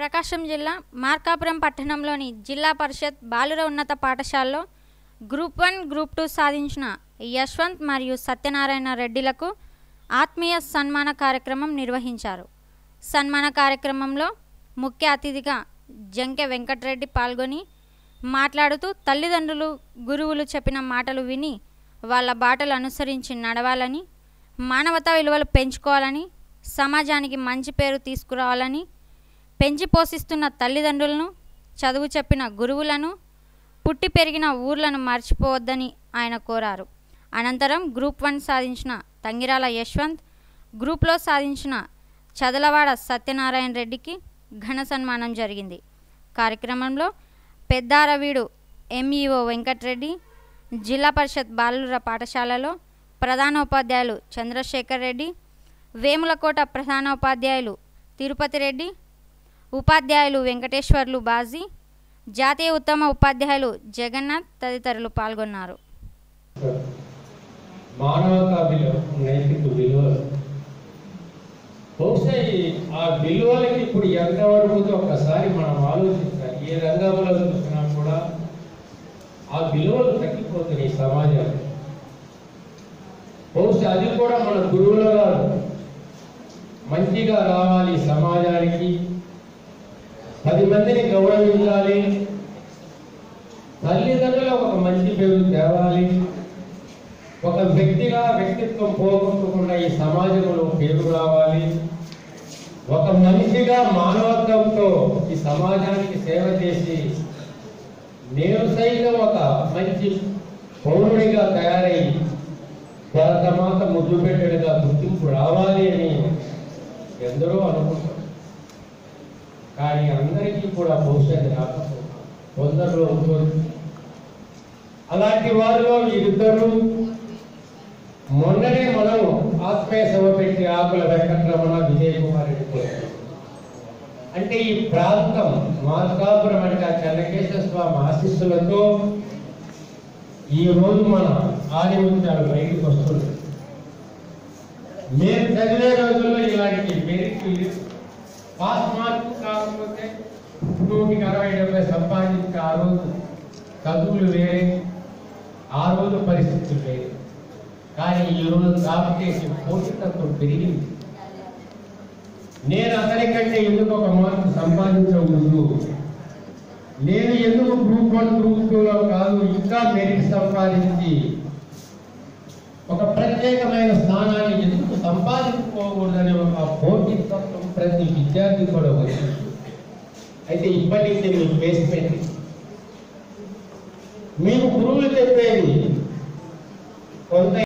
ప్రకాశం జిల్లా మార్కాపురం పట్టణంలోని జిల్లా పరిషత్ బాలుర ఉన్నత పాఠశాలలో గ్రూప్ వన్ గ్రూప్ టూ సాధించిన యశ్వంత్ మరియు సత్యనారాయణ రెడ్డిలకు ఆత్మీయ సన్మాన కార్యక్రమం నిర్వహించారు సన్మాన కార్యక్రమంలో ముఖ్య అతిథిగా జంకె వెంకటరెడ్డి పాల్గొని మాట్లాడుతూ తల్లిదండ్రులు గురువులు చెప్పిన మాటలు విని వాళ్ళ బాటలు అనుసరించి నడవాలని మానవతా విలువలు పెంచుకోవాలని సమాజానికి మంచి పేరు తీసుకురావాలని పెంచి పోషిస్తున్న తల్లిదండ్రులను చదువు చెప్పిన గురువులను పుట్టి పెరిగిన ఊర్లను మర్చిపోవద్దని ఆయన కోరారు అనంతరం గ్రూప్ వన్ సాధించిన తంగిరాల యశ్వంత్ గ్రూప్లో సాధించిన చదలవాడ సత్యనారాయణ రెడ్డికి ఘన సన్మానం జరిగింది కార్యక్రమంలో పెద్దారవీడు ఎంఈఓ వెంకటరెడ్డి జిల్లా పరిషత్ బాలుర పాఠశాలలో ప్రధానోపాధ్యాయులు చంద్రశేఖర్ రెడ్డి వేములకోట ప్రధానోపాధ్యాయులు తిరుపతి రెడ్డి ఉపాధ్యాయులు వెంకటేశ్వర్లు బాజీ జాతీయ ఉత్తమ ఉపాధ్యాయులు జగన్నాథ్ తదితరులు పాల్గొన్నారు మానవతా విలువ నైతిక విలువలు బహుశా ఈ- ఆ విలువలకి ఇప్పుడు ఎంతవరకు ఉందో ఒక్కసారి మనం ఆలోచించాలి ఏ రంగంలో చూసినా కూడా ఆ విలువలు తగ్గిపోతున్నాయి ఈ సమాజంలో బహుశా అది కూడా మన గురువుల గారు మంచిగా రావాలి ఈ సమాజానికి పది మందిని గౌరవించాలి తల్లిదండ్రులకు ఒక మంచి పేరు తేవాలి ఒక వ్యక్తిగా వ్యక్తిత్వం పోగొట్టకుండా ఈ సమాజంలో పేరు రావాలి ఒక మనిషిగా మానవత్వంతో ఈ సమాజానికి సేవ చేసి నేను సైతం ఒక మంచి పౌరుడిగా తయారై భారతమాత ముద్దు పెట్టడుగా గుర్తింపు రావాలి అని ఎందరో అనుకుంటారు కానీ అందరికీ కూడా భవిష్యత్తు రాకపోతే కొందరిలో ఉంటుంది అలాంటి వారిలో వీరిద్దరూ మొన్ననే మనం ఆత్మీయ సభ పెట్టి ఆకుల వెంకటరమణ విజయ్ కుమార్ రెడ్డి పోయారు. అంటే ఈ ప్రాంతం మార్కాపురం అంటే ఆ చెన్నకేశ్వర స్వామి ఆశీస్సులతో ఈ రోజు మన ఆదిముత్యాలు బయటికి వస్తుంది మేము చదివే రోజుల్లో ఇలాంటి మెరిట్ పాస్ మార్క్ కాకపోతే నూటికి అరవై డెబ్బై సంపాదించి ఆ రోజు చదువులు వేరే ఆ రోజు పరిస్థితులు వేరే కానీ ఈ రోజు కాంపిటేషన్ పోషకత్వం పెరిగింది నేను అతనికంటే ఎందుకు ఒక మార్కు సంపాదించకూడదు నేను ఎందుకు గ్రూప్ వన్ గ్రూప్ టూలో కాదు ఇంకా మెరిట్ సంపాదించి ఒక ప్రత్యేకమైన స్థానాన్ని ఎందుకు సంపాదించుకోకూడదని ఒక పోటీతత్వం ప్రతి విద్యార్థి కూడా వచ్చింది అయితే ఇప్పటి నుంచి మీకు ఫేస్ పెట్టి మీకు గురువులు చెప్పేది కొంత